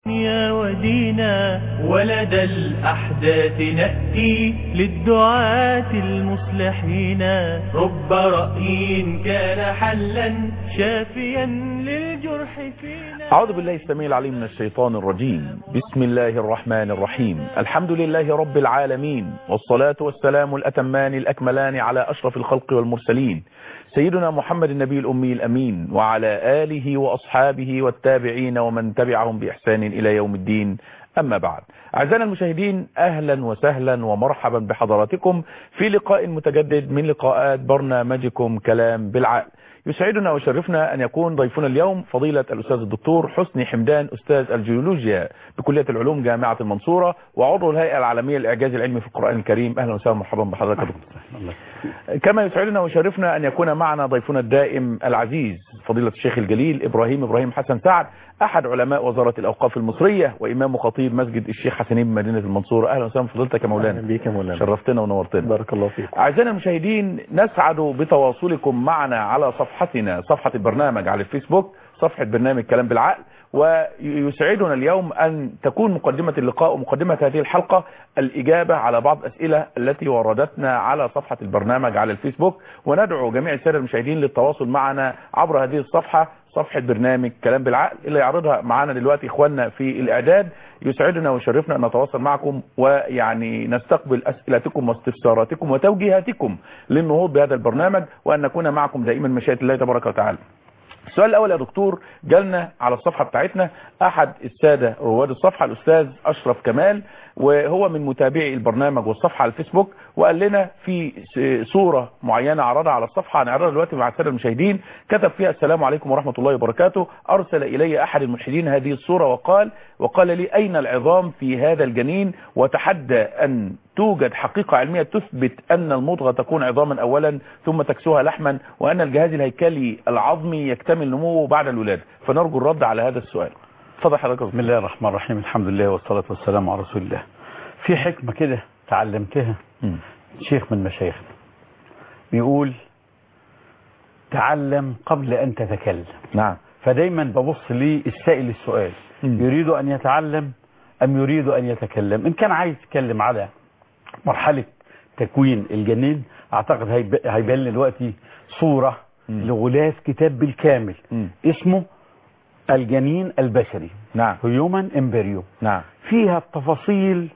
دنيا ودينا ولدى الأحداث نأتي للدعاة المصلحين رب رأي كان حلا شافيا للجرح فينا أعوذ بالله السميع العليم من الشيطان الرجيم بسم الله الرحمن الرحيم الحمد لله رب العالمين والصلاة والسلام الأتمان الأكملان على أشرف الخلق والمرسلين سيدنا محمد النبي الأمي الأمين وعلى آله وأصحابه والتابعين ومن تبعهم بإحسان إلى يوم الدين أما بعد أعزائنا المشاهدين أهلا وسهلا ومرحبا بحضراتكم في لقاء متجدد من لقاءات برنامجكم كلام بالعقل يسعدنا ويشرفنا أن يكون ضيفنا اليوم فضيلة الأستاذ الدكتور حسني حمدان أستاذ الجيولوجيا بكلية العلوم جامعة المنصورة وعضو الهيئة العالمية للإعجاز العلمي في القرآن الكريم أهلا وسهلا مرحبا بحضرتك يا دكتور كما يسعدنا ويشرفنا أن يكون معنا ضيفنا الدائم العزيز فضيلة الشيخ الجليل إبراهيم إبراهيم حسن سعد أحد علماء وزارة الأوقاف المصرية وإمام خطيب مسجد الشيخ حسنين بمدينة المنصورة أهلا وسهلا فضيلتك يا مولانا بيك يا مولانا شرفتنا ونورتنا بارك الله فيك أعزائنا المشاهدين نسعد بتواصلكم معنا على صفحتنا صفحة البرنامج على الفيسبوك صفحة برنامج كلام بالعقل ويسعدنا اليوم أن تكون مقدمة اللقاء ومقدمة هذه الحلقة الإجابة على بعض الأسئلة التي وردتنا على صفحة البرنامج على الفيسبوك وندعو جميع السادة المشاهدين للتواصل معنا عبر هذه الصفحة صفحة برنامج كلام بالعقل اللي يعرضها معنا دلوقتي إخواننا في الإعداد يسعدنا ويشرفنا أن نتواصل معكم ويعني نستقبل أسئلتكم واستفساراتكم وتوجيهاتكم للنهوض بهذا البرنامج وأن نكون معكم دائما مشيئة الله تبارك وتعالى السؤال الأول يا دكتور جالنا على الصفحة بتاعتنا أحد السادة رواد الصفحة الأستاذ أشرف كمال وهو من متابعي البرنامج والصفحة على الفيسبوك وقال لنا في صورة معينة عرضها على الصفحة هنعرضها دلوقتي مع السادة المشاهدين كتب فيها السلام عليكم ورحمة الله وبركاته أرسل إلي أحد الملحدين هذه الصورة وقال وقال لي أين العظام في هذا الجنين وتحدى أن توجد حقيقة علمية تثبت أن المضغة تكون عظاما أولا ثم تكسوها لحما وأن الجهاز الهيكلي العظمي يكتمل نموه بعد الولادة فنرجو الرد على هذا السؤال اتفضل حضرتك بسم الله الرحمن الرحيم الحمد لله والصلاة والسلام على رسول الله في حكمة كده تعلمتها مم. شيخ من مشايخنا بيقول تعلم قبل أن تتكلم نعم فدايما ببص لي السائل السؤال مم. يريد أن يتعلم أم يريد أن يتكلم إن كان عايز يتكلم على مرحلة تكوين الجنين أعتقد هيب- هيبان لي دلوقتي صورة مم. لغلاف كتاب بالكامل مم. اسمه الجنين البشري نعم هيومن امبريو نعم فيها التفاصيل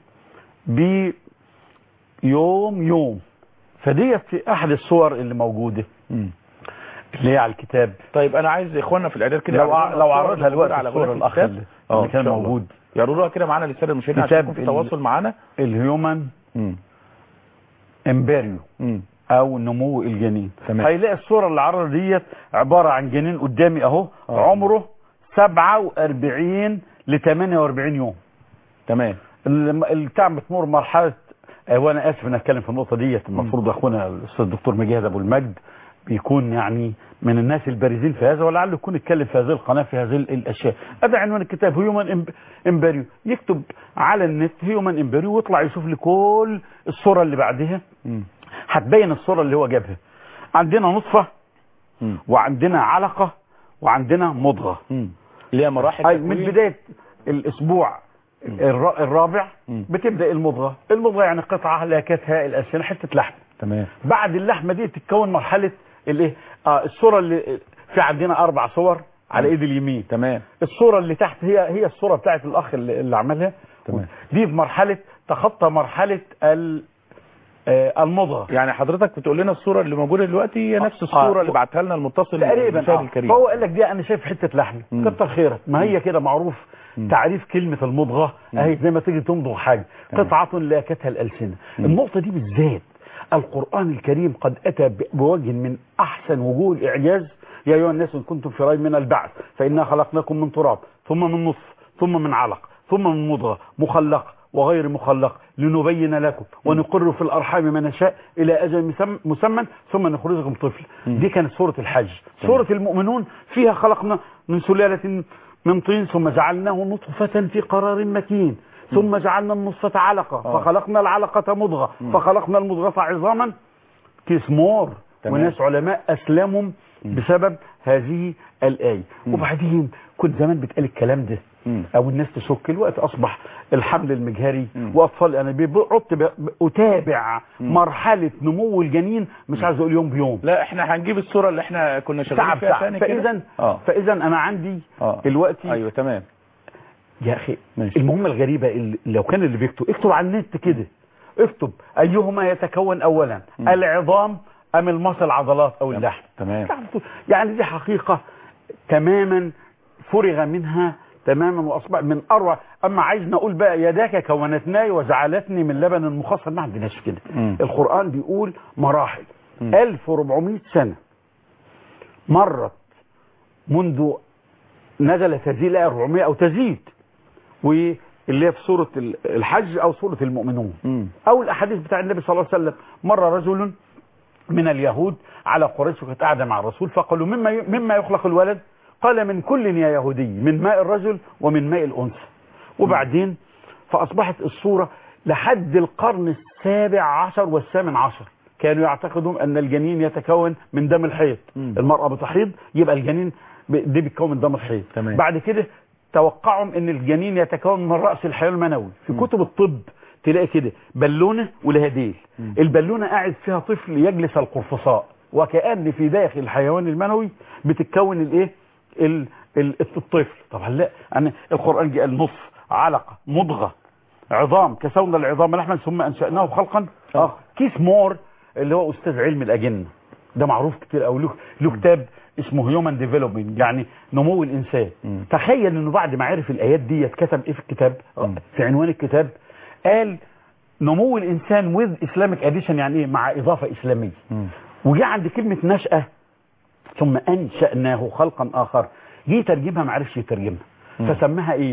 بيوم يوم فديت في احد الصور اللي موجوده مم. اللي هي على الكتاب طيب أنا عايز إخواننا في الإعداد كده لو يعرضوا ع- لنا لو الصور عرضها اللي موجودة دلوقتي على الصورة غلاف الأخ الكتاب. اللي- آه، اللي إن كان شاء الله. موجود. يعرضوها كده معانا للسادة المشاهدين عشان كتاب يكون في ال- تواصل معانا الهيومن مم. امبريو مم. او نمو الجنين تمام. هيلاقي الصورة اللي عرضها ديت عبارة عن جنين قدامي اهو آه. عمره 47 ل 48 يوم تمام الم- البتاع بتمر مرحله آه، وانا اسف ان اتكلم في النقطه ديت المفروض اخونا الاستاذ الدكتور مجاهد ابو المجد بيكون يعني من الناس البارزين في هذا ولعله يكون اتكلم في هذه القناه في هذه ال- الاشياء هذا عنوان الكتاب هيومن امبريو يكتب على النت هيومن امبريو ويطلع يشوف لي كل الصوره اللي بعدها مم. هتبين الصوره اللي هو جابها عندنا نطفه مم. وعندنا علقه وعندنا مضغه مم. اللي هي مراحل أي من تكوين. بداية الأسبوع الر- الرابع مم. بتبدأ المضغة المضغة يعني قطعة لاكتها الأسنان حتة لحم تمام بعد اللحمة دي تتكون مرحلة الايه آه الصورة اللي في عندنا أربع صور على إيد اليمين تمام الصورة اللي تحت هي هي الصورة بتاعت الأخ اللي, اللي عملها تمام. دي في مرحلة تخطى مرحلة ال- آه، المضغة يعني حضرتك بتقول لنا الصورة اللي موجودة دلوقتي هي نفس الصورة آه. اللي بعتها لنا المتصل تقريبا المشاهد آه. الكريم فهو قال لك دي انا شايف حته لحم مم. كتر خيرك ما هي كده معروف تعريف كلمه المضغه اهي زي ما تيجي تمضغ حاجه تمام. قطعه لاكتها الالسنه النقطه دي بالذات القران الكريم قد اتى ب- بوجه من احسن وجوه الاعجاز يا ايها الناس ان كنتم في ريب من البعث فانا خلقناكم من تراب ثم من نطف ثم من علق ثم من مضغه مخلقه وغير مخلق لنبين لكم ونقر في الأرحام ما نشاء إلى أجل مسم- مسمى ثم نخرجكم طفل دي كانت سورة الحج سورة المؤمنون فيها خلقنا من سلالة من طين ثم جعلناه نطفة في قرار مكين ثم جعلنا النطفة علقة فخلقنا العلقة مضغة فخلقنا المضغة عظاما كيس مور تمام. وناس علماء أسلموا بسبب هذه الآية وبعدين كنت زمان بتقال الكلام ده مم. او الناس تشك الوقت اصبح الحمل المجهري مم. واطفال انا قعدت ب- اتابع مم. مرحله نمو الجنين مش عايز اقول يوم بيوم لا احنا هنجيب الصورة اللي احنا كنا شغالين تعب فيها تعب تاني كده فاذا اه فاذا انا عندي اه دلوقتي ايوه تمام يا اخي ماشي. المهمه الغريبه اللي لو كان اللي بيكتب اكتب على النت كده اكتب ايهما يتكون اولا مم. العظام ام المصل العضلات او اللحم تمام يعني دي حقيقه تماما فرغ منها تماما واصبح من اروع اما عايز نقول بقى يداك كونتناي وجعلتني من لبن مخصب ما عندناش كده مم. القران بيقول مراحل مم. 1400 سنه مرت منذ نزلت هذه الآية 400 أو تزيد واللي هي في سورة الحج أو سورة المؤمنون مم. أو الأحاديث بتاع النبي صلى الله عليه وسلم مر رجل من اليهود على قريش وكانت قاعدة مع الرسول فقالوا مما ي- مما يخلق الولد قال من كل يا يهودي من ماء الرجل ومن ماء الأنثى وبعدين فأصبحت الصورة لحد القرن السابع عشر والثامن عشر كانوا يعتقدون أن الجنين يتكون من دم الحيض مم. المرأة بتحيض يبقى الجنين ب- دي بيتكون من دم الحيض تمام. بعد كده توقعوا ان الجنين يتكون من رأس الحيوان المنوي في كتب الطب تلاقي كده بالونة ولها ديل مم. البالونة قاعد فيها طفل يجلس القرفصاء وكأن في داخل الحيوان المنوي بتتكون الايه ال- ال- الطفل طبعا لا أنا القرآن جاء النصف علقة مضغة عظام كسونا العظام لحما ثم أنشأناه خلقا آه. كيس مور اللي هو أستاذ علم الأجنة ده معروف كتير أو له له كتاب اسمه هيومن ديفلوبمنت يعني نمو الإنسان مم. تخيل انه بعد ما عرف الايات دي كتب ايه في الكتاب مم. في عنوان الكتاب قال نمو الانسان وذ اسلامك اديشن يعني ايه مع اضافه اسلاميه مم. وجي عند كلمه نشاه ثم انشاناه خلقا اخر جه يترجمها ما عرفش يترجمها مم. فسماها ايه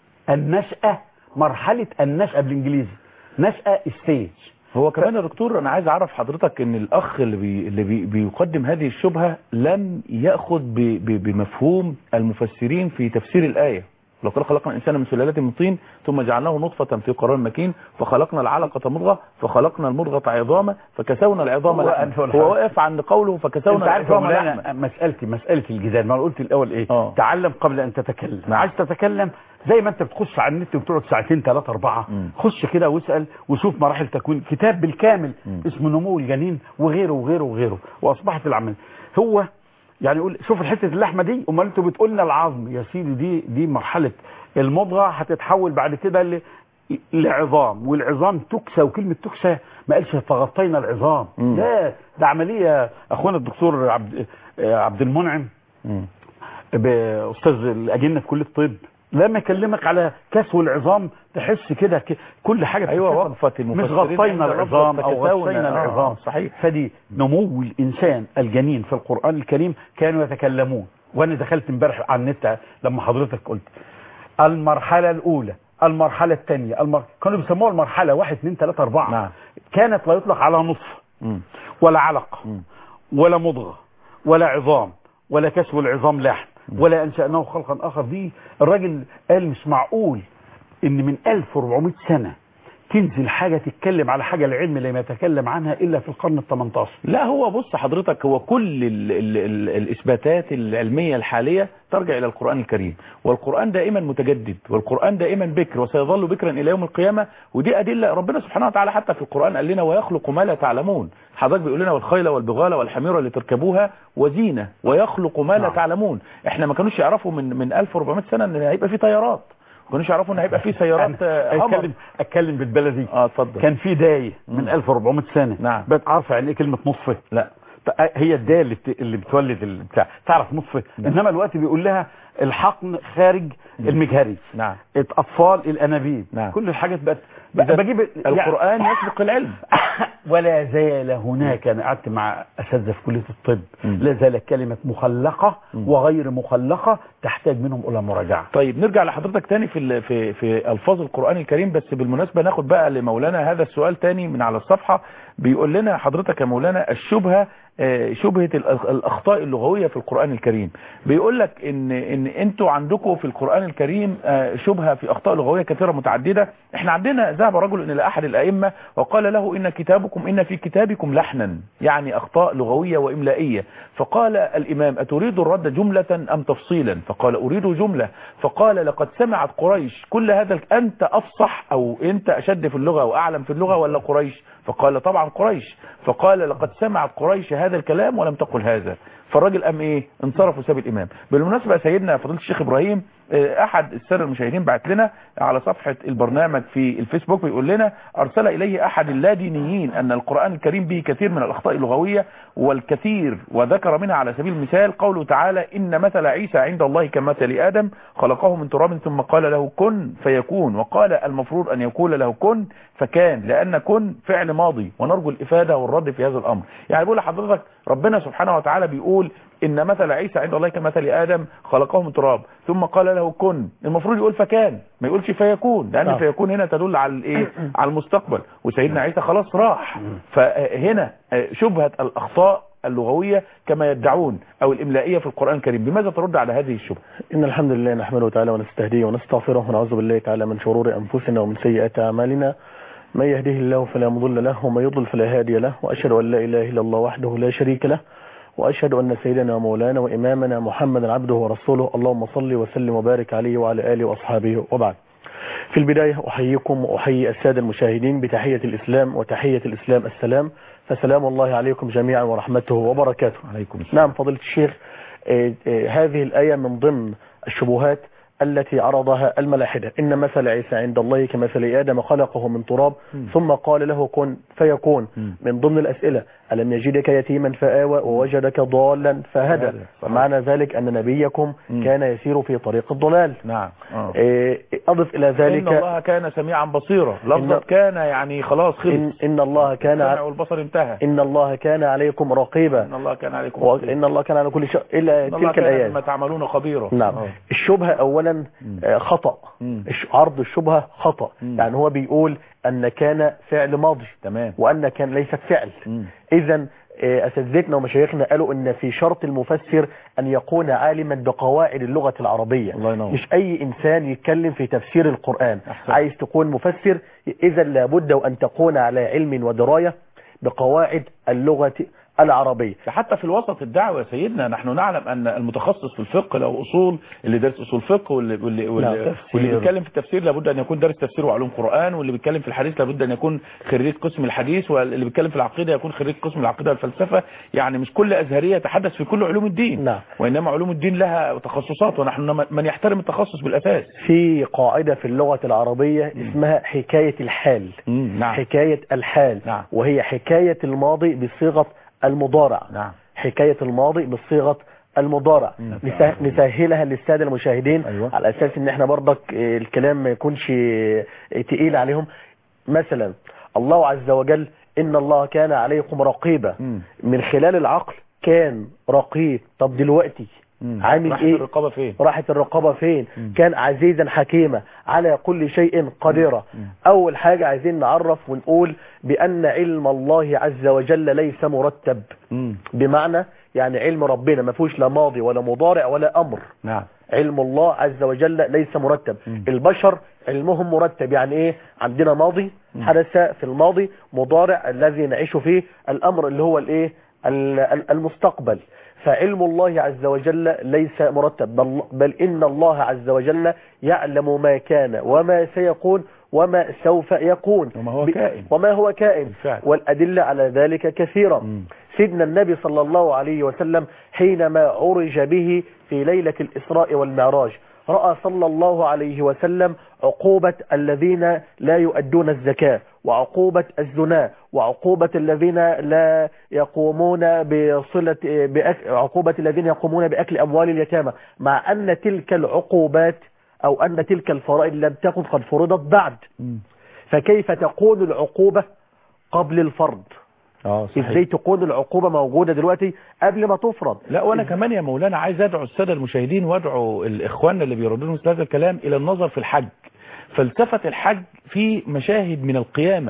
النشاه مرحله النشاه بالانجليزي نشاه ستيج هو كمان يا دكتور انا عايز اعرف حضرتك ان الاخ اللي بي اللي بي بيقدم هذه الشبهه لم ياخذ ب ب بمفهوم المفسرين في تفسير الايه لو قال خلقنا الانسان من سلاله من طين ثم جعلناه نطفه في قرار مكين فخلقنا العلقه مضغه فخلقنا المضغه عظاما فكسونا العظام هو لحما أنت والحاجة. هو واقف عند قوله فكسونا انت عارف يا العظام لحما مولانا مسألتي مسألة الجدال ما أنا قلت الأول إيه آه. تعلم قبل أن تتكلم نعم. عايز تتكلم زي ما أنت بتخش على النت وبتقعد ساعتين ثلاثة أربعة مم. خش كده واسأل وشوف مراحل تكوين كتاب بالكامل مم. اسمه نمو الجنين وغيره وغيره وغيره وأصبحت العمل هو يعني يقول شوف الحتة اللحمة دي أمال أنتوا بتقولنا العظم يا سيدي دي دي مرحلة المضغة هتتحول بعد كده ل لعظام والعظام تكسى وكلمة تكسى ما قالش فغطينا العظام مم. لا ده عملية اخونا الدكتور عبد آه، عبد المنعم مم. باستاذ الاجنه في كليه الطب لما يكلمك على كسو العظام تحس كده ك- كل حاجه ايوه بتتكسر. وقفه مش المفسرين غطينا عند لفظة العظام او فكسونا. غطينا آه، العظام صحيح فدي نمو الانسان الجنين في القران الكريم كانوا يتكلمون وانا دخلت امبارح على النت لما حضرتك قلت المرحله الاولى المرحله الثانيه المر... كانوا بيسموها المرحله واحد اثنين ثلاثه اربعه نعم. كانت لا يطلق على نصف مم. ولا علق مم. ولا مضغة ولا عظام ولا كسو العظام لحم ولا أنشأناه خلقا آخر دي الراجل قال مش معقول إن من 1400 سنة تنزل حاجة تتكلم على حاجة العلم لم يتكلم عنها إلا في القرن ال 18 لا هو بص حضرتك هو كل ال ال ال الإثباتات العلمية الحالية ترجع إلى القرآن الكريم والقرآن دائما متجدد والقرآن دائما بكر وسيظل بكرا إلى يوم القيامة ودي أدلة ربنا سبحانه وتعالى حتى في القرآن قال لنا ويخلق ما لا تعلمون حضرتك بيقول لنا والخيل والبغال والحمير اللي تركبوها وزينة ويخلق ما لا نعم. تعلمون احنا ما كانوش يعرفوا من من 1400 سنة ان هيبقى في طيارات ما كانوش يعرفوا ان هيبقى في سيارات آه، همر أتكلم, أتكلم بالبلدي اه اتفضل كان في داية من مم. 1400 سنة نعم. بس عارفة يعني إيه كلمة نصفة لا هي الداية اللي, بت... اللي بتولد البتاع تعرف نصفة نعم. إنما الوقت بيقول لها الحقن خارج المجهري نعم اطفال الانابيب نعم. كل الحاجات بقت إذا بجيب القرآن يسبق العلم ولا زال هناك انا قعدت مع اساتذه في كليه الطب مم. لا زالت كلمه مخلقه مم. وغير مخلقه تحتاج منهم الى مراجعه طيب نرجع لحضرتك تاني في ال- في في الفاظ القران الكريم بس بالمناسبه ناخد بقى لمولانا هذا السؤال تاني من على الصفحه بيقول لنا حضرتك يا مولانا الشبهه آه، شبهه ال- الاخطاء اللغويه في القران الكريم بيقول لك ان ان انتوا عندكم في القرآن الكريم آه، شبهة في اخطاء لغوية كثيرة متعددة احنا عندنا ذهب رجل الى احد الائمة وقال له ان كتابكم ان في كتابكم لحنا يعني اخطاء لغوية واملائية فقال الامام اتريد الرد جملة ام تفصيلا فقال اريد جملة فقال لقد سمعت قريش كل هذا الك- انت افصح او انت اشد في اللغة واعلم في اللغة ولا قريش فقال طبعا قريش فقال لقد سمعت قريش هذا الكلام ولم تقل هذا فالراجل قام ايه انصرف وساب الامام بالمناسبه يا سيدنا فضيله الشيخ ابراهيم آه، احد الساده المشاهدين بعت لنا على صفحه البرنامج في الفيسبوك بيقول لنا ارسل اليه احد اللادينيين ان القران الكريم به كثير من الاخطاء اللغويه والكثير وذكر منها على سبيل المثال قوله تعالى ان مثل عيسى عند الله كمثل ادم خلقه من تراب ثم قال له كن فيكون وقال المفروض ان يقول له كن فكان لان كن فعل ماضي ونرجو الافاده والرد في هذا الامر يعني بقول لحضرتك ربنا سبحانه وتعالى بيقول ان مثل عيسى عند الله كمثل ادم خلقه من تراب ثم قال له كن المفروض يقول فكان ما يقولش فيكون لان نعم. فيكون هنا تدل على الايه على المستقبل وسيدنا عيسى خلاص راح فهنا شبهه الاخطاء اللغويه كما يدعون او الاملائيه في القران الكريم بماذا ترد على هذه الشبهه إن الحمد لله نحمده تعالى ونستهديه ونستغفره ونعوذ بالله تعالى من شرور أنفسنا ومن سيئات أعمالنا من يهده الله فلا مضل له ومن يضل فلا هادي له وأشهد أن لا إله إلا الله وحده لا شريك له وأشهد أن سيدنا ومولانا وإمامنا محمدا عبده ورسوله اللهم صل وسلم وبارك عليه وعلى آله وأصحابه وبعد في البداية أحييكم وأحيي السادة المشاهدين بتحية الإسلام وتحية الإسلام السلام فسلام الله عليكم جميعا ورحمته وبركاته عليكم السلام نعم فضيلة الشيخ آه، آه، هذه الآية من ضمن الشبهات التي عرضها الملاحدة إن مثل عيسى عند الله كمثل آدم خلقه من تراب ثم قال له كن فيكون مم. من ضمن الأسئلة ألم يجدك يتيما فآوى ووجدك ضالا فهدى فهدى. صحيح. معنى ذلك أن نبيكم مم. كان يسير في طريق الضلال نعم آه. آه، أضف إلى ان ذلك الله كان سميعا بصيرا لفظة إن- كان يعني خلاص خلص إن, إن الله كان السمع ع- والبصر انتهى إن الله كان عليكم رقيبا ان الله كان عليكم وإن الله كان على كل شيء إلى إن الله تلك كان الآيات بما تعملون خبيرا نعم آه. الشبهة أولا مم. آه، خطأ مم. الش- عرض الشبهة خطأ مم. يعني هو بيقول أن كان فعل ماضي تمام وأن كان ليست فعل مم. إذا أساتذتنا ومشايخنا قالوا أن في شرط المفسر أن يكون عالما بقواعد اللغة العربية الله ينور. مش أي إنسان يتكلم في تفسير القرآن أحسن. عايز تكون مفسر إذا لابد أن تكون على علم ودراية بقواعد اللغة العربية حتى في الوسط الدعوة يا سيدنا نحن نعلم أن المتخصص في الفقه له أصول اللي دارس أصول فقه واللي, واللي, واللي, نعم، تفسير. واللي بيتكلم في التفسير لابد أن يكون دارس تفسير وعلوم قرآن واللي بيتكلم في الحديث لابد أن يكون خريج قسم الحديث واللي بيتكلم في العقيدة يكون خريج قسم العقيدة والفلسفة يعني مش كل أزهرية يتحدث في كل علوم الدين نعم. وإنما علوم الدين لها تخصصات ونحن من يحترم التخصص بالأساس في قاعدة في اللغة العربية اسمها حكاية الحال نعم حكاية الحال نعم. وهي حكاية الماضي بصيغة المضارع نعم حكاية الماضي بصيغة المضارع مم. نسه- نسهلها للسادة المشاهدين أيوة. على أساس ان احنا برضك آه، الكلام ما يكونش آه، تقيل عليهم مثلا الله عز وجل ان الله كان عليكم رقيبا مم. من خلال العقل كان رقيب طب دلوقتي مم. عامل راحت ايه الرقابة فين راحت الرقابة فين مم. كان عزيزا حكيما على كل شيء قديرا مم. اول حاجة عايزين نعرف ونقول بان علم الله عز وجل ليس مرتب مم. بمعنى يعني علم ربنا ما فيهوش لا ماضي ولا مضارع ولا امر نعم علم الله عز وجل ليس مرتب مم. البشر علمهم مرتب يعني ايه عندنا ماضي مم. حدث في الماضي مضارع الذي نعيش فيه الامر اللي هو الايه ال- ال- المستقبل فعلم الله عز وجل ليس مرتب بل, بل ان الله عز وجل يعلم ما كان وما سيكون وما سوف يكون وما هو ب- كائن. وما هو كائن بالفعل. والأدلة على ذلك كثيرة مم. سيدنا النبي صلى الله عليه وسلم حينما عرج به في ليلة الإسراء والمعراج رأى صلى الله عليه وسلم عقوبة الذين لا يؤدون الزكاة وعقوبة الزنا وعقوبة الذين لا يقومون بصلة بأك... عقوبة الذين يقومون بأكل أموال اليتامى مع أن تلك العقوبات أو أن تلك الفرائض لم تكن قد فرضت بعد مم. فكيف تكون العقوبة قبل الفرض اه صحيح ازاي تكون العقوبة موجودة دلوقتي قبل ما تفرض لا وانا كمان يا مولانا عايز ادعو الساده المشاهدين وادعو الاخوان اللي بيردون مثل هذا الكلام الى النظر في الحج فلسفه الحج في مشاهد من القيامه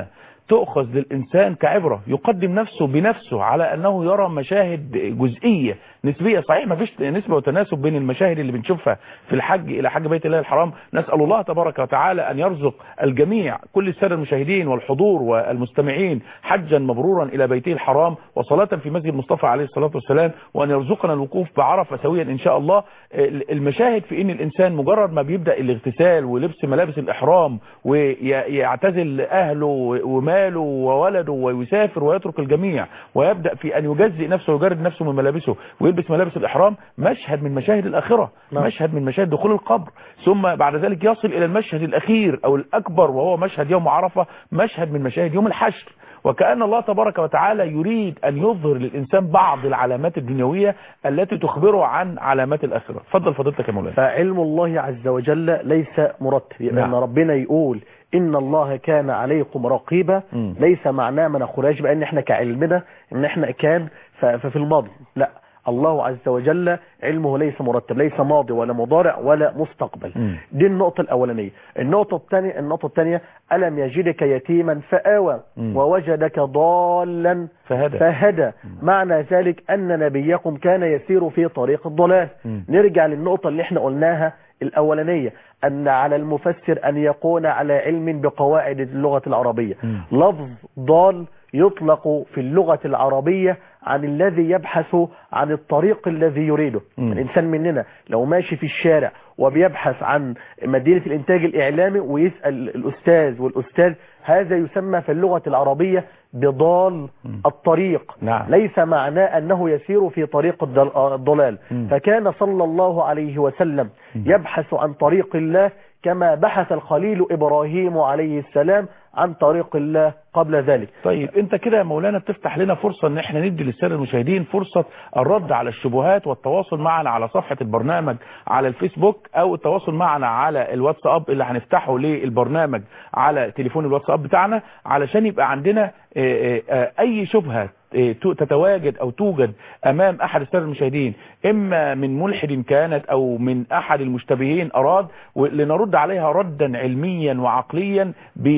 تؤخذ للإنسان كعبرة يقدم نفسه بنفسه على أنه يرى مشاهد جزئية نسبية صحيح ما فيش نسبة وتناسب بين المشاهد اللي بنشوفها في الحج إلى حج بيت الله الحرام نسأل الله تبارك وتعالى أن يرزق الجميع كل السادة المشاهدين والحضور والمستمعين حجا مبرورا إلى بيته الحرام وصلاة في مسجد مصطفى عليه الصلاة والسلام وأن يرزقنا الوقوف بعرفة سويا إن شاء الله المشاهد في إن الإنسان مجرد ما بيبدأ الاغتسال ولبس ملابس الإحرام ويعتزل أهله وماله وولده ويسافر ويترك الجميع ويبدأ في أن يجزئ نفسه ويجرد نفسه من ملابسه ويلبس ملابس الإحرام مشهد من مشاهد الآخرة نعم. مشهد من مشاهد دخول القبر ثم بعد ذلك يصل إلى المشهد الأخير أو الأكبر وهو مشهد يوم عرفة مشهد من مشاهد يوم الحشر وكأن الله تبارك وتعالى يريد أن يظهر للإنسان بعض العلامات الدنيوية التي تخبره عن علامات الآخرة فضل فضلتك يا مولانا فعلم الله عز وجل ليس مرتب يعني نعم. ان ربنا يقول ان الله كان عليكم رقيبا مم. ليس معناه ما ناخدهاش بقى ان احنا كعلمنا ان احنا كان ف- ففي الماضي لا الله عز وجل علمه ليس مرتب ليس ماضي ولا مضارع ولا مستقبل مم. دي النقطة الأولانية النقطة الثانية النقطة الثانية ألم يجدك يتيما فآوى مم. ووجدك ضالا فهدى فهدى معنى ذلك أن نبيكم كان يسير في طريق الضلال مم. نرجع للنقطة اللي احنا قلناها الأولانية أن على المفسر أن يكون على علم بقواعد اللغة العربية مم. لفظ ضال يطلق في اللغة العربية عن الذي يبحث عن الطريق الذي يريده مم. الإنسان مننا لو ماشي في الشارع وبيبحث عن مدينة الإنتاج الإعلامي ويسأل الأستاذ والأستاذ هذا يسمى في اللغة العربية بضال الطريق نعم. ليس معناه أنه يسير في طريق الضل- الضلال مم. فكان صلى الله عليه وسلم يبحث عن طريق الله كما بحث الخليل إبراهيم عليه السلام عن طريق الله قبل ذلك طيب انت كده يا مولانا بتفتح لنا فرصة ان احنا ندي للسادة المشاهدين فرصة الرد على الشبهات والتواصل معنا على صفحة البرنامج على الفيسبوك او التواصل معنا على الواتساب اللي هنفتحه للبرنامج على تليفون الواتساب بتاعنا علشان يبقى عندنا اه، اه، اه، اي شبهة اه، تو- تتواجد او توجد امام احد السادة المشاهدين اما من ملحد كانت او من احد المشتبهين اراد لنرد عليها ردا علميا وعقليا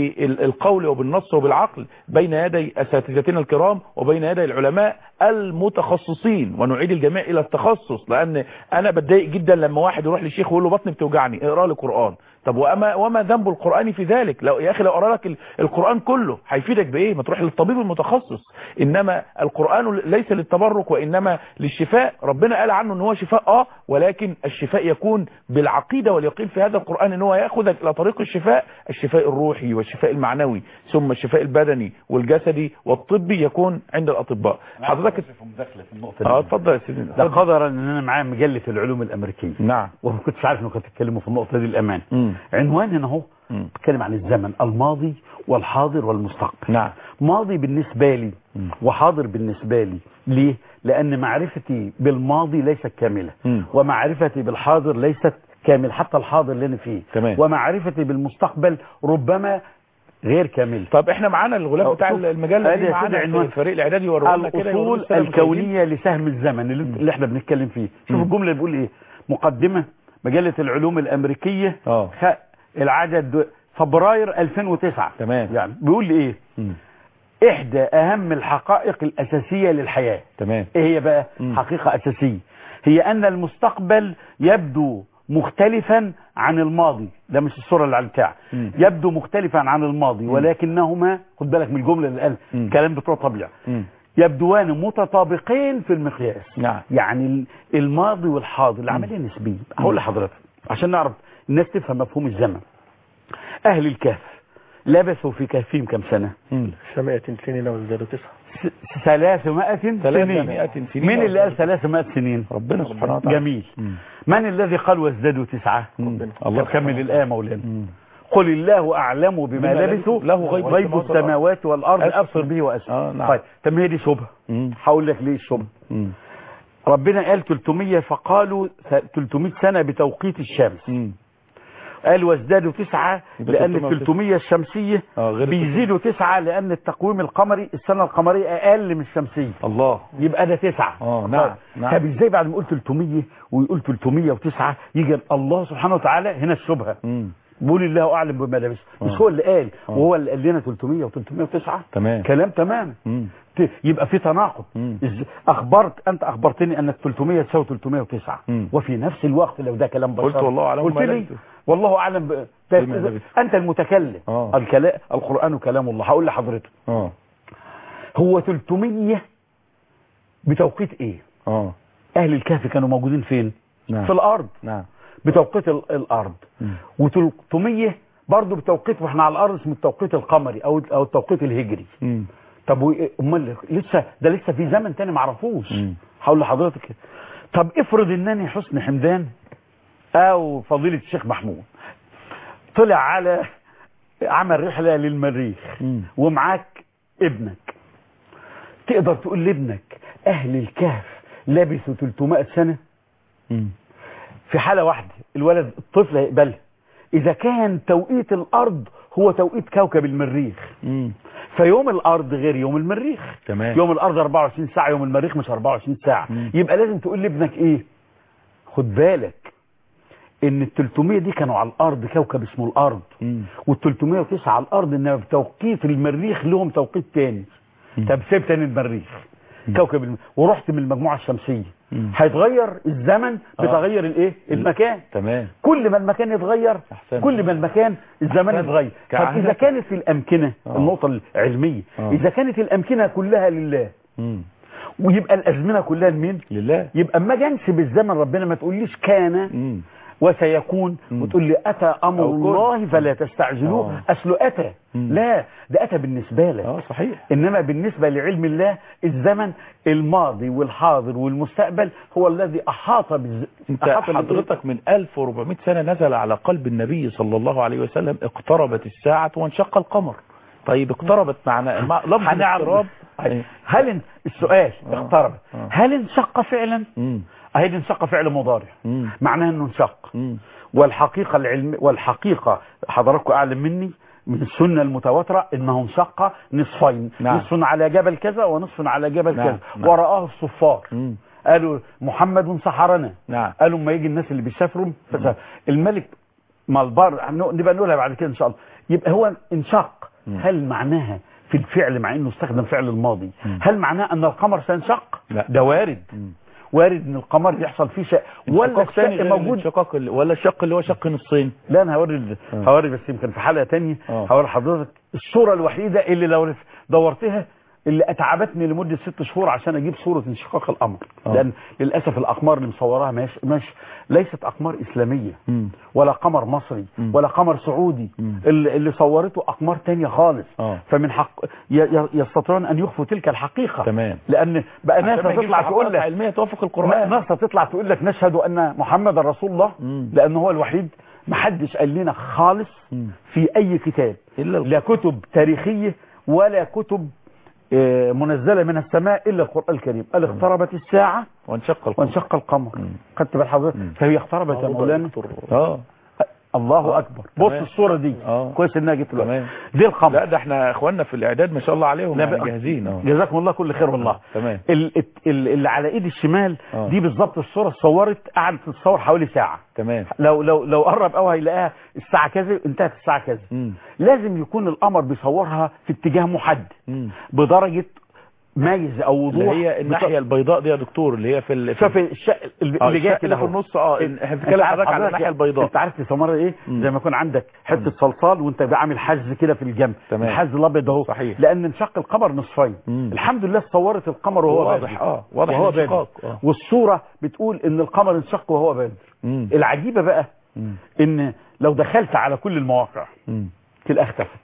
بالقول وبالنص وبالعقل بين يدي اساتذتنا الكرام وبين يدي العلماء المتخصصين ونعيد الجميع الى التخصص لان انا بتضايق جدا لما واحد يروح للشيخ ويقول له بطني بتوجعني اقرا لي قران طب وما وما ذنب القران في ذلك لو يا اخي لو قرا لك ال- القران كله هيفيدك بايه ما تروح للطبيب المتخصص انما القران ليس للتبرك وانما للشفاء ربنا قال عنه ان هو شفاء اه ولكن الشفاء يكون بالعقيده واليقين في هذا القران ان هو ياخذك الى طريق الشفاء الشفاء الروحي والشفاء المعنوي ثم الشفاء البدني والجسدي والطبي يكون عند الاطباء حضرتك في مداخله في النقطه اه دي اتفضل يا سيدي ده قدرا ان انا معايا مجله العلوم الامريكيه نعم وما كنتش عارف انكم هتتكلموا في النقطه دي الامان مم. عنوان هنا اهو مم. بتكلم عن الزمن الماضي والحاضر والمستقبل نعم ماضي بالنسبه لي مم. وحاضر بالنسبه لي ليه لان معرفتي بالماضي ليست كامله مم. ومعرفتي بالحاضر ليست كامل حتى الحاضر اللي انا فيه تمام. ومعرفتي بالمستقبل ربما غير كامل طب احنا معانا الغلاف أو بتاع شوف، المجله ادي دي يا معانا سيدي في عنوان. فريق الاعداد يورونا كده يوروا الاصول السادة المشاهدين. الكونيه لسهم الزمن اللي, اللي احنا بنتكلم فيه شوف مم. الجمله اللي بيقول ايه مقدمه مجله العلوم الامريكيه اه خ... العدد فبراير 2009 تمام. يعني بيقول لي ايه مم. احدى اهم الحقائق الاساسيه للحياه تمام ايه هي بقى مم. حقيقه اساسيه هي ان المستقبل يبدو مختلفا عن الماضي ده مش الصوره اللي على البتاع مم. يبدو مختلفا عن الماضي ولكنهما خد بالك من الجمله اللي قال مم. الكلام بتوع طبيعي مم. يبدوان متطابقين في المقياس نعم يعني ال- الماضي والحاضر العمليه نسبيه هقول لحضرتك عشان نعرف الناس تفهم مفهوم الزمن اهل الكهف لبثوا في كهفهم كم سنه مم. سمائة سنين وازدادوا تسعة س- ثلاثمائة سنين ثلاثمائة سنين مين اللي قال ثلاثمائة سنين ربنا سبحانه وتعالى جميل مم. من الذي قال وازدادوا تسعة مم. الله كمل الآية مولانا مم. قل الله أعلم بما بما لبثوا لبثوا له غيب غيب السماوات السماوات والأرض أبصر. أبصر به وأسمع آه، نعم. طيب طب ما هي دي شبهة مم. هقول لك ليه الشبهة مم. ربنا قال 300 فقالوا ث- 300 سنة بتوقيت الشمس مم. قال وازدادوا تسعة يبقى لأن 309. 300 الشمسية اه غير بيزيدوا تسعة لأن التقويم القمري السنة القمرية أقل من الشمسية الله يبقى ده تسعة اه نعم نعم طب ازاي بعد ما يقول 300 ويقول 309 يجي الله سبحانه وتعالى هنا الشبهة مم. بقول الله اعلم بما لبس مش آه. هو اللي قال آه. وهو اللي قال لنا 300 و309 تمام كلام تمام مم. ت- يبقى في تناقض مم. إز- اخبرت انت اخبرتني انك 300 تساوي 309 مم. وفي نفس الوقت لو ده كلام بشر قلت والله أعلم قلت بما لي لبث. والله اعلم ب... بما لبث. انت المتكلم آه. الكلام القران كلام الله هقول لحضرتك اه هو 300 بتوقيت ايه اه اهل الكهف كانوا موجودين فين نعم في الارض نعم بتوقيت ال- الارض مم. و300 برضه بتوقيت واحنا على الارض اسمه التوقيت القمري او او التوقيت الهجري مم. طب وإيه- امال لسه ده لسه في زمن تاني معرفوش مم. هقول لحضرتك كده. طب افرض انني حسن حمدان او فضيلة الشيخ محمود طلع على عمل رحلة للمريخ مم. ومعاك ابنك تقدر تقول لابنك اهل الكهف لبثوا 300 سنة مم. في حالة واحدة الولد الطفل هيقبلها اذا كان توقيت الارض هو توقيت كوكب المريخ مم. فيوم الارض غير يوم المريخ تمام يوم الارض 24 ساعه يوم المريخ مش 24 ساعه مم. يبقى لازم تقول لابنك ايه خد بالك ان ال 300 دي كانوا على الارض كوكب اسمه الارض مم. وال 309 على الارض انما بتوقيت المريخ لهم توقيت تاني مم. طب سيب تاني المريخ كوكب الم... ورحت من المجموعه الشمسيه مم. هيتغير الزمن آه. بتغير الايه المكان تمام كل ما المكان يتغير أحسنت. كل ما المكان الزمان أحسنت. يتغير طب كعهدك. اذا كانت الامكنه آه. النقطه العلميه آه. اذا كانت الامكنه كلها لله مم. ويبقى الازمنه كلها لمين لله يبقى اما اجي انسب الزمن ربنا ما تقوليش كان مم. وسيكون مم. وتقول لي اتى امر أو كن. الله فلا تستعجلوه آه. اصله اتى مم. لا ده اتى بالنسبه لك اه صحيح انما بالنسبه لعلم الله الزمن الماضي والحاضر والمستقبل هو الذي احاط بالز... انت أحاط حضرتك من 1400 سنة نزل على قلب النبي صلى الله عليه وسلم اقتربت الساعة وانشق القمر طيب اقتربت معنى ما- لفظ هنعرف. الاقتراب أي. هل ان- السؤال آه. اقترب آه. هل انشق فعلا مم. اهي دي انشق فعل مضارع مم. معناها انه انشق مم. والحقيقه العلم والحقيقه حضراتكم اعلم مني من السنه المتواتره انه انشق نصفين نعم. نصف على جبل كذا ونصف على جبل نعم. كذا نعم. ورآه الصفار مم. قالوا محمد سحرنا نعم قالوا ما يجي الناس اللي بيسافروا فسافر. الملك مالبار هنو- نبقى نقولها بعد كده ان شاء الله يبقى هو انشق مم. هل معناها في الفعل مع انه استخدم فعل الماضي مم. هل معناه ان القمر سينشق لا. ده وارد مم. وارد ان القمر يحصل فيه شيء ولا انشقاق ثاني الشيء غير موجود الانشقاق اللي- ولا الشق اللي هو شق نصين لا انا هوري ال- آه. هوري بس يمكن في حلقه تانية آه. هوري حضرتك الصوره الوحيده اللي لو دورتها اللي اتعبتني لمده ست شهور عشان اجيب صوره انشقاق القمر آه. لان للاسف الاقمار اللي مصوراها مش مش ليست اقمار اسلاميه مم. ولا قمر مصري مم. ولا قمر سعودي مم. اللي, اللي صورته اقمار تانية خالص آه. فمن حق ي- ي- يستطيعون ان يخفوا تلك الحقيقه تمام لان بقى ناس عشان ما يجيبش تطلع تقول حقائق لك علمية توافق القرآن ناس تطلع تقول لك نشهد ان محمد رسول الله مم. لان هو الوحيد ما حدش قال لنا خالص مم. في اي كتاب إلا الق- لا كتب تاريخية ولا كتب آه، منزلة من السماء إلا القرآن الكريم قال اقتربت الساعة وانشق القمر وانشق القمر مم. خدت بال حضرتك مم. فهي اقتربت يا موضوع مولانا دكتور. اه الله آه. أكبر بص تمام. الصورة دي آه. كويس إنها جبت تمام. الوقت دي القمر لا ده احنا اخواننا في الاعداد ما شاء الله عليهم لا يعني بقى. جاهزين اه جزاكم الله كل خير والله تمام ال- ال- اللي على ايد الشمال آه. دي بالظبط الصورة اتصورت قعدت تتصور حوالي ساعة تمام لو لو لو قرب قوي هيلاقيها الساعة كذا انتهت الساعة كذا مم. لازم يكون القمر بيصورها في اتجاه محدد مم. بدرجة ميز او اللي وضوح هي الناحيه البيضاء دي يا دكتور اللي هي في ال... شوف الش... اللي آه، اللي جايه الشق اللي كده في اهو. النص اه إن- احنا بنتكلم انت عارف حضرتك على حضرتك الناحيه البيضاء انت عارف تسمرها ايه مم. زي ما يكون عندك حته صلصال وانت عامل حز كده في الجنب تمام. الحز الابيض اهو صحيح. لان انشق القمر نصفين مم. الحمد لله صورت القمر وهو واضح بادر. اه واضح وهو الانشقاق بادر. اه والصوره بتقول ان القمر انشق وهو بادر مم. العجيبه بقى مم. ان لو دخلت على كل المواقع مم. تلاقيها اختفت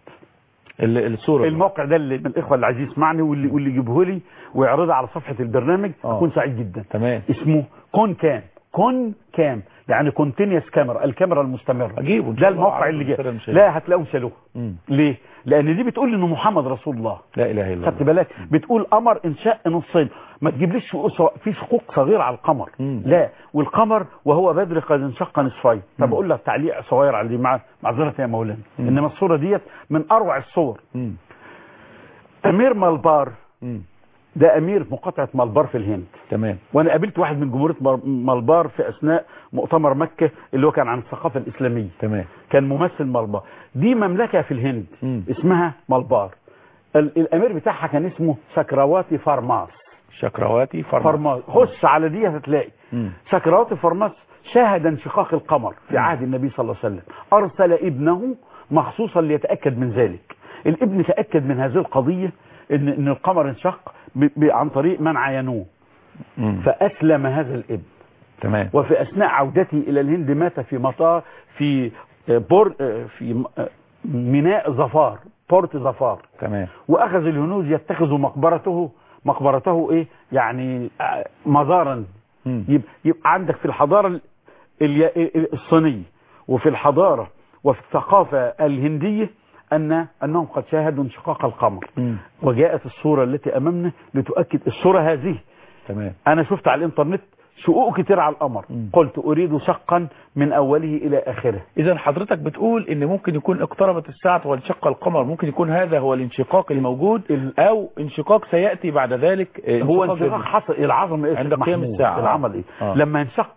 ال- الصوره دي. الموقع ده اللي من الاخوه اللي عايز يسمعني واللي واللي يجيبه لي ويعرضها على صفحه البرنامج آه. اكون سعيد جدا تمام اسمه كون كام كون كام يعني كونتينيوس كاميرا الكاميرا المستمره اجيبه إن ده شاء الله الموقع عرض اللي جاي السلام مش لا هتلاقوه شالوه مم. ليه لان دي بتقول انه محمد رسول الله لا اله الا خدت الله بالك بتقول قمر انشاء نصين ما تجيبليش شقوق- في شقوق صغيره على القمر مم. لا والقمر وهو بدر قد انشق نصفين فبقول لك تعليق صغير على دي مع معذره يا مولانا مم. انما الصوره ديت من اروع الصور مم. امير مالبار مم. ده امير مقاطعه مالبار في الهند تمام وانا قابلت واحد من جمهوريه مر- مالبار في اثناء مؤتمر مكه اللي هو كان عن الثقافه الاسلاميه تمام كان ممثل مالبار دي مملكه في الهند مم. اسمها مالبار ال- الامير بتاعها كان اسمه سكراواتي فارماس شكرواتي فرما فارماس خش على دي هتلاقي مم. سكراواتي فارماس شاهد انشقاق القمر في عهد النبي صلى الله عليه وسلم ارسل ابنه مخصوصا ليتاكد من ذلك الابن تاكد من هذه القضيه ان ان القمر انشق ب- ب- عن طريق من عاينوه مم. فاسلم هذا الابن تمام وفي اثناء عودته الى الهند مات في مطار في بور في ميناء ظفار بورت ظفار تمام واخذ الهنود يتخذوا مقبرته مقبرته ايه يعني آه، مزارا مم. يبقى, يبقى عندك في الحضاره ال- ال- الصينيه وفي الحضاره وفي الثقافه الهنديه ان انهم قد شاهدوا انشقاق القمر مم. وجاءت الصوره التي امامنا لتؤكد الصوره هذه تمام انا شفت على الانترنت شقوق كتير على القمر مم. قلت اريد شقا من اوله الى اخره اذا حضرتك بتقول ان ممكن يكون اقتربت الساعه وانشق القمر ممكن يكون هذا هو الانشقاق الموجود ال- او انشقاق سياتي بعد ذلك آه، هو انشقاق انشقاق حصل العظمه ايه عند يا شيخ قيام محمود؟ الساعة. العمل ايه آه. لما ينشق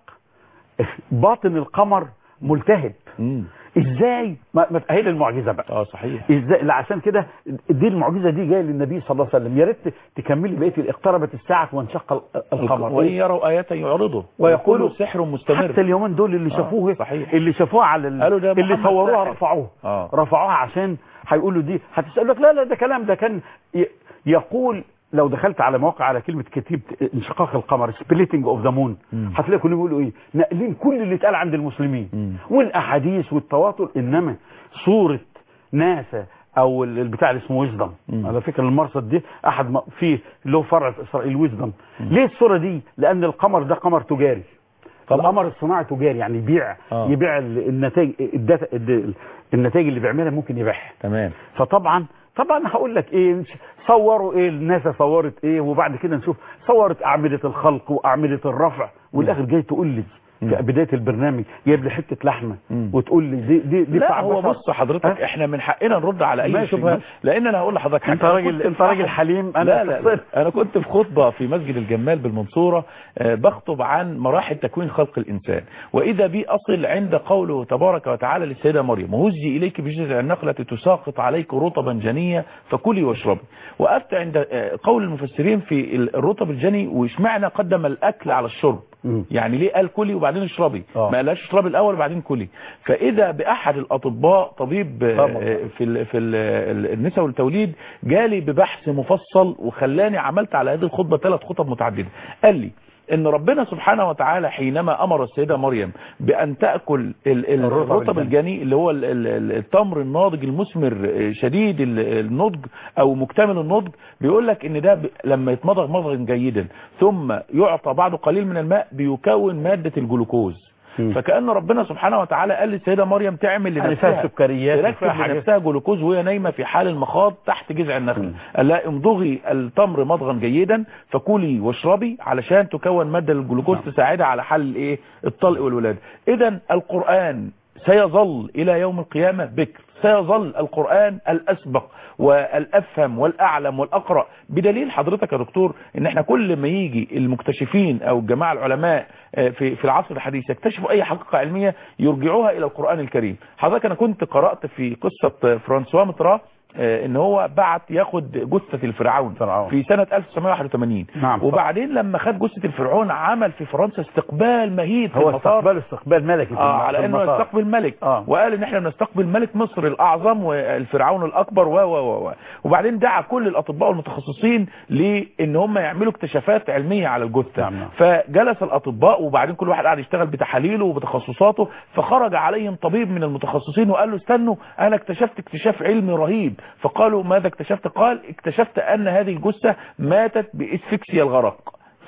باطن القمر ملتهب مم. ازاي ما ما هي دي المعجزه بقى اه صحيح ازاي لا عشان كده دي المعجزه دي جايه للنبي صلى الله عليه وسلم يا ريت تكملي بقيه اقتربت الساعه وانشق ال- القمر وان يروا ايه يعرضوا ويقولوا ويقولوا سحر مستمر حتى اليومين دول اللي آه، شافوه صحيح. اللي شافوه على ال... قالوا ده اللي محمد صوروها ساحر. رفعوه آه. رفعوها عشان هيقولوا دي هتسال لك لا لا ده كلام ده كان ي... يقول لو دخلت على مواقع على كلمه كتيب انشقاق القمر سبليتنج اوف ذا مون مم. هتلاقي كلهم بيقولوا ايه ناقلين كل اللي اتقال عند المسلمين مم. والاحاديث والتواتر انما صوره ناسا او ال- البتاع اللي اسمه ويزدم مم. على فكره المرصد دي احد ما- فيه له فرع في اسرائيل ويزدم ليه الصوره دي لان القمر ده قمر تجاري فالقمر الصناعي تجاري يعني يبيع آه. يبيع ال- النتائج الداتا الد- النتائج اللي بيعملها ممكن يبيعها تمام فطبعا طبعا هقول لك ايه صوروا ايه الناس صورت ايه وبعد كده نشوف صورت اعمده الخلق واعمده الرفع والاخر جاي تقول لي في بدايه البرنامج جايب لي حته لحمه مم. وتقول لي دي دي دي لا بتاع هو بشر. بص حضرتك ها؟ احنا من حقنا نرد على اي ماشي، شبهه ماشي. لان انا هقول لحضرتك حاجة. انت أنا راجل كنت انت في راجل أحد- حليم انا لا لا, لا شخصياً. انا كنت في خطبه في مسجد الجمال بالمنصوره آه، بخطب عن مراحل تكوين خلق الانسان واذا بي اصل عند قوله تبارك وتعالى للسيده مريم وهزي اليك بجذع النخله تساقط عليك رطبا جنيا فكلي واشربي وقفت عند آه، قول المفسرين في الرطب الجني واشمعنى قدم الاكل على الشرب مم. يعني ليه قال كلي وبعدين اشربي آه. ما قالهاش اشربي الاول وبعدين كلي فاذا باحد الاطباء طبيب آه، طبعا. آه، في ال في ال النساء والتوليد جالي ببحث مفصل وخلاني عملت على هذه الخطبه ثلاث خطب متعدده قال لي ان ربنا سبحانه وتعالى حينما امر السيده مريم بان تاكل ال- ال- الرطب الرطب الجني. الجني اللي هو ال- ال- ال- التمر الناضج المثمر آه، شديد ال- النضج او مكتمل النضج بيقول لك ان ده ب- لما يتمضغ مضغا جيدا ثم يعطى بعده قليل من الماء بيكون ماده الجلوكوز مم. فكأن ربنا سبحانه وتعالى قال للسيدة مريم تعمل يعني فيها لنفسها سكريات تركب وفيها حاجات لنفسها جلوكوز وهي نايمة في حال المخاض تحت جذع النخل مم. قال لها امضغي التمر مضغا جيدا فكلي واشربي علشان تكون مادة الجلوكوز نعم. تساعدها على حل الايه الطلق والولادة اذا القرآن سيظل الى يوم القيامة بكر سيظل القرآن الأسبق والأفهم والأعلم والأقرأ بدليل حضرتك يا دكتور ان احنا كل ما يجي المكتشفين او الجماعة العلماء آه، في في العصر الحديث يكتشفوا اي حقيقة علمية يرجعوها الى القرآن الكريم حضرتك انا كنت قرأت في قصة فرانسوا مترا آه، ان هو بعت ياخد جثة الفرعون فرعون. في سنة 1981 نعم. وبعدين لما خد جثة الفرعون عمل في فرنسا استقبال مهيب في هو المطار استقبال استقبال ملكي في اه الم- على في انه المطار. يستقبل ملك آه. وقال ان احنا بنستقبل ملك مصر الاعظم والفرعون الاكبر و و و و. وبعدين دعا كل الاطباء والمتخصصين لان هم يعملوا اكتشافات علميه على الجثه نعم، نعم. فجلس الاطباء وبعدين كل واحد قاعد يشتغل بتحاليله وبتخصصاته فخرج عليهم طبيب من المتخصصين وقال له استنوا انا اكتشفت اكتشاف علمي رهيب فقالوا ماذا اكتشفت قال اكتشفت ان هذه الجثه ماتت باسفكسيا الغرق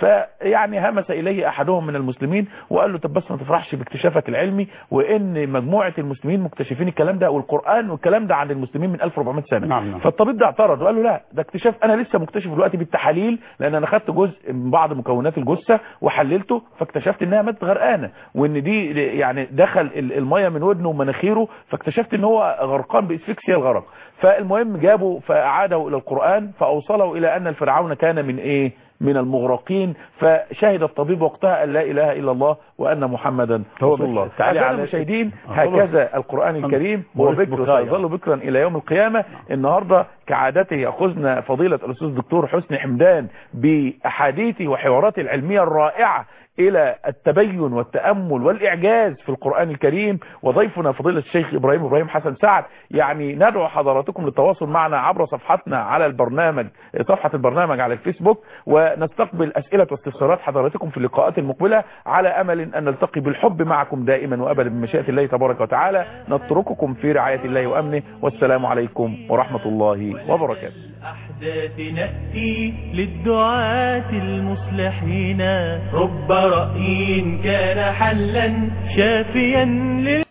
فيعني همس اليه احدهم من المسلمين وقال له طب بس ما تفرحش باكتشافك العلمي وان مجموعه المسلمين مكتشفين الكلام ده والقران والكلام ده عند المسلمين من 1400 سنه نعم، نعم. فالطبيب ده اعترض وقال له لا ده اكتشاف انا لسه مكتشف دلوقتي بالتحاليل لان انا خدت جزء من بعض مكونات الجثه وحللته فاكتشفت انها ماتت غرقانه وان دي يعني دخل ال- الميه من ودنه ومناخيره فاكتشفت ان هو غرقان باسفكسيا الغرق فالمهم جابوا فاعاده الى القران فاوصله الى ان الفرعون كان من ايه من المغرقين فشهد الطبيب وقتها ان لا اله الا الله وان محمدا هو رسول الله بس تعالي أعزائي على- المشاهدين آه، هكذا القرآن الكريم هو موريس بكر بكايا. سيظل بكرا إلى يوم القيامة النهاردة كعادته يأخذنا فضيلة الأستاذ الدكتور حسني حمدان بأحاديثه وحواراته العلمية الرائعة إلى التبين والتأمل والإعجاز في القرآن الكريم وضيفنا فضيلة الشيخ إبراهيم إبراهيم حسن سعد يعني ندعو حضراتكم للتواصل معنا عبر صفحتنا على البرنامج صفحة البرنامج على الفيسبوك ونستقبل أسئلة واستفسارات حضراتكم في اللقاءات المقبلة على أمل أن نلتقي بالحب معكم دائما وأبدا بمشيئة الله تبارك وتعالى نترككم في رعاية الله وأمنه والسلام عليكم ورحمة الله وبركاته الأحداث نأتي للدعاة المصلحين رب رأي كان حلا شافيا لل